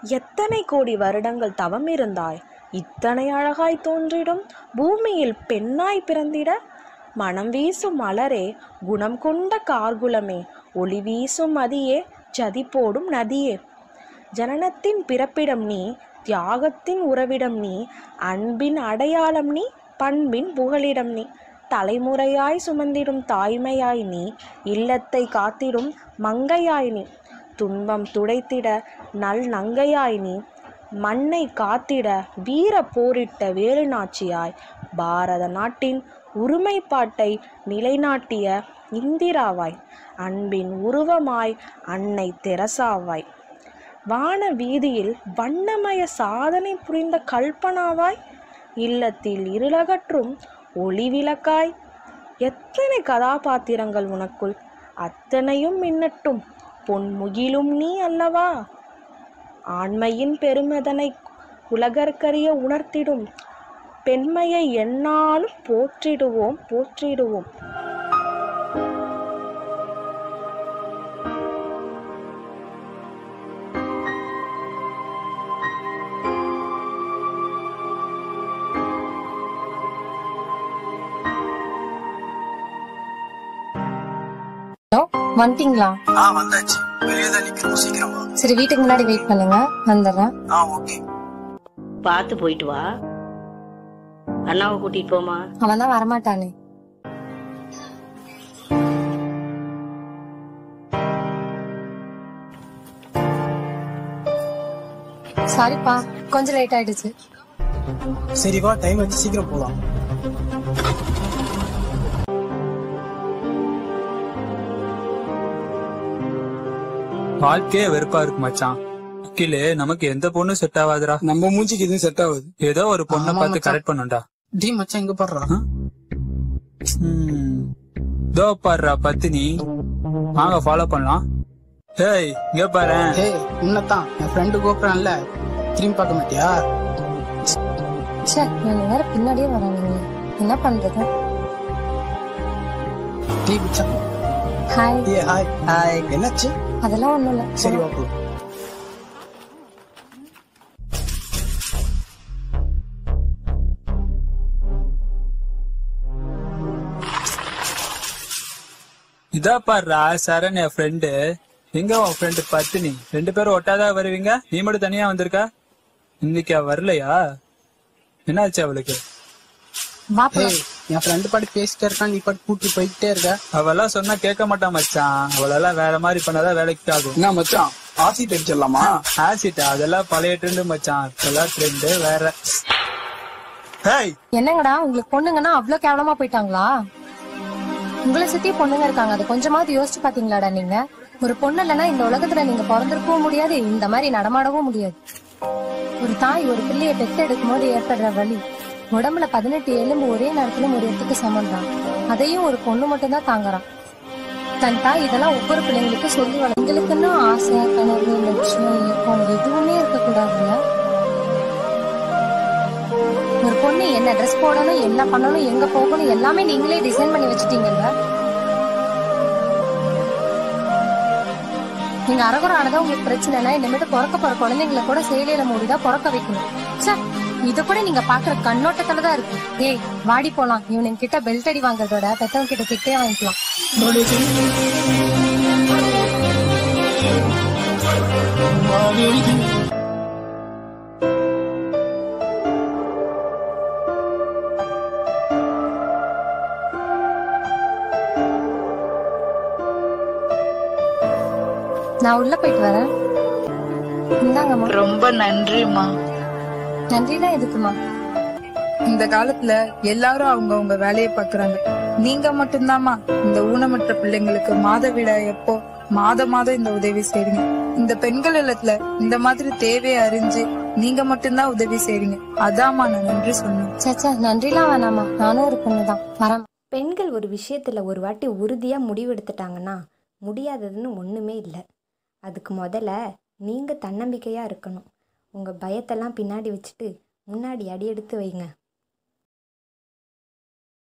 எத்தனை கோடி வருடங்கள் தவம் இருந்தாய் இத்தனை அழகாய் தோன்றிடும் பூமியில் பெண்ணாய் பிறந்திட மனம் வீசும் மலரே குணம் கொண்ட கார்குலமே ஒளி வீசும் மதியே ஜதி போடும் நதியே ஜனனத்தின் பிறப்பிடம் நீ தியாகத்தின் உறவிடம் நீ அன்பின் அடையாளம் நீ பண்பின் புகலிடம் நீ தலைமுறையாய் சுமந்திடும் தாய்மையாய் நீ இல்லத்தை காத்திடும் மங்கையாய் நீ துன்பம் துடைத்திட நல் நங்கையாய் நீ மண்ணை காத்திட வீர போரிட்ட வேலுநாச்சியாய் பாரத நாட்டின் உரிமைப்பாட்டை நிலைநாட்டிய இந்திராவாய் அன்பின் உருவமாய் அன்னை தெரசாவாய் வான வீதியில் வண்ணமய சாதனை புரிந்த கல்பனாவாய் இல்லத்தில் இருளகற்றும் ஒளி விளக்காய் எத்தனை கதாபாத்திரங்கள் உனக்குள் அத்தனையும் மின்னட்டும் பொன்முகிலும் நீ அல்லவா ஆண்மையின் பெருமதனை உலகற்கரிய உணர்த்திடும் பெண்மையை எந்நாளும் போற்றிடுவோம் போற்றிடுவோம் ஹலோ வந்துட்டீங்களா ஆ வந்தாச்சு வெளியே தான் நிக்கிறோம் சீக்கிரம் வா சரி வீட்டுக்கு முன்னாடி வெயிட் பண்ணுங்க வந்துடுறேன் ஆ ஓகே பார்த்து போயிட்டு வா அண்ணாவை கூட்டிட்டு போமா அவன் தான் வரமாட்டானே சாரிப்பா கொஞ்சம் லேட் ஆயிடுச்சு சரி வா டைம் வச்சு சீக்கிரம் போலாம் வாழ்க்கையே வெறுப்பா இருக்கு மச்சான் வக்கீலு நமக்கு எந்த பொண்ணும் செட் ஆகாதுடா நம்ம மூஞ்சிக்கு எதுவும் செட் ஆகுது ஏதோ ஒரு பொண்ணை ஆமா பார்த்து மச்சான். கரெக்ட் பண்ணுண்டா டி மச்சான் எங்க பாடுறா ம். இதோ பாருடா பத்தினி வாங்க ஃபாலோ பண்ணலாம் ஏய் இங்க பாரு ஏய் உன்னதான் என் ஃப்ரெண்டு கூப்பிடறான்ல திரும்பி பார்க்க மாட்டியா சே நான் வேற பின்னாடியே வரானுங்க என்ன பண்றது டி மச்சான் ஹாய் ஏ ஹாய் ஹாய் என்னாச்சு அதெல்லாம் ஒண்ணும் இல்ல சரி வா போலாம் இதா பாருடா சரண் என் ஃப்ரெண்டு எங்க உன் ஃப்ரெண்டு பத்தினி ரெண்டு பேரும் ஒட்டாதான் வருவீங்க நீ மட்டும் தனியா வந்திருக்க இன்னைக்கு அவ வரலையா என்னாச்சு அவளுக்கு வா போலாம். ஏய் என் ஃப்ரெண்டு பாட்டு பேசிட்டே இருக்கான் நீ பாட்டு கூட்டி போயிட்டே இருக்க அவெல்லாம் சொன்னா கேட்க மாட்டான் மச்சான் அவளெல்லாம் வேற மாதிரி பண்ணாதான் வேலைக்கு ஆகும் என்ன மச்சான் ஆசிட் அடிச்சிடலாமா ஆசிட்டா அதெல்லாம் பழைய ட்ரெண்டு மச்சான் இப்பெல்லாம் ட்ரெண்டு வேற ஹேய் என்னங்கடா உங்களுக்கு பொண்ணுங்கன்னா அவ்வளவு கேவலமா போயிட்டாங்களா உங்களை சுத்தி பொண்ணுங்க இருக்காங்க அதை கொஞ்சமாவது யோசிச்சு பாத்தீங்களாடா நீங்க ஒரு பொண்ணு இல்லைன்னா இந்த உலகத்துல நீங்க பிறந்திருக்கவும் முடியாது இந்த மாதிரி நடமாடவும் முடியாது ஒரு தாய் ஒரு பிள்ளையை பெத்து எடுக்கும் போது ஏற்படுற வலி உடம்புல பதினெட்டு எலும்பு ஒரே நேரத்துல ஒரு இடத்துக்கு சமம் தான் அதையும் ஒரு பொண்ணு மட்டும்தான் தாங்குறான் தன் தாய் இதெல்லாம் ஒவ்வொரு பிள்ளைங்களுக்கும் சொல்லி வள எங்களுக்குன்னா ஆசை கனவு லட்சியம் ஏக்கம் எதுவுமே இருக்கக்கூடாதுல்ல ஒரு பொண்ணு என்ன ட்ரெஸ் போடணும் என்ன பண்ணணும் எங்க போகணும் எல்லாமே நீங்களே டிசைன் பண்ணி வச்சுட்டீங்கல்ல நீங்க அரகுரம் ஆனதா உங்களுக்கு பிரச்சனைனா இனிமேட்டு பிறக்க போற குழந்தைங்களை கூட சேலையில மூடிதான் பிறக்க வைக்கணும் ச்சே இத கூட நீங்க பாக்குற கண்ணோட்டத்துல தான் இருக்கு ஏய் வாடி போலாம் இவனுங்க கிட்ட பெல்ட் அடி வாங்குறதோட பெத்தவங்க கிட்ட திட்டே வாங்கிக்கலாம் நான் உள்ள போயிட்டு வரேன் இந்தாங்கம்மா ரொம்ப நன்றிம்மா நன்றிதான் எதுக்குமா இந்த காலத்துல எல்லாரும் அவங்கவங்க வேலையை பாக்குறாங்க நீங்க மட்டும்தாம்மா இந்த ஊனமற்ற பிள்ளைங்களுக்கு மாதவிடா எப்போ மாத மாதம் இந்த உதவி செய்றீங்க இந்த பெண்கள் இல்லத்துல இந்த மாதிரி தேவையை அறிஞ்சு நீங்க மட்டும்தான் உதவி செய்றீங்க அதாம்மா நான் நன்றி சொன்னேன் சச்சா நன்றிலாம் வேணாமா நானும் ஒரு பொண்ணுதான் வரேன் பெண்கள் ஒரு விஷயத்தில் ஒரு வாட்டி உறுதியாக முடிவெடுத்துட்டாங்கன்னா முடியாததுன்னு ஒன்றுமே இல்லை அதுக்கு முதல்ல நீங்கள் தன்னம்பிக்கையாக இருக்கணும் உங்கள் பயத்தெல்லாம் பின்னாடி வச்சுட்டு முன்னாடி அடி எடுத்து வைங்க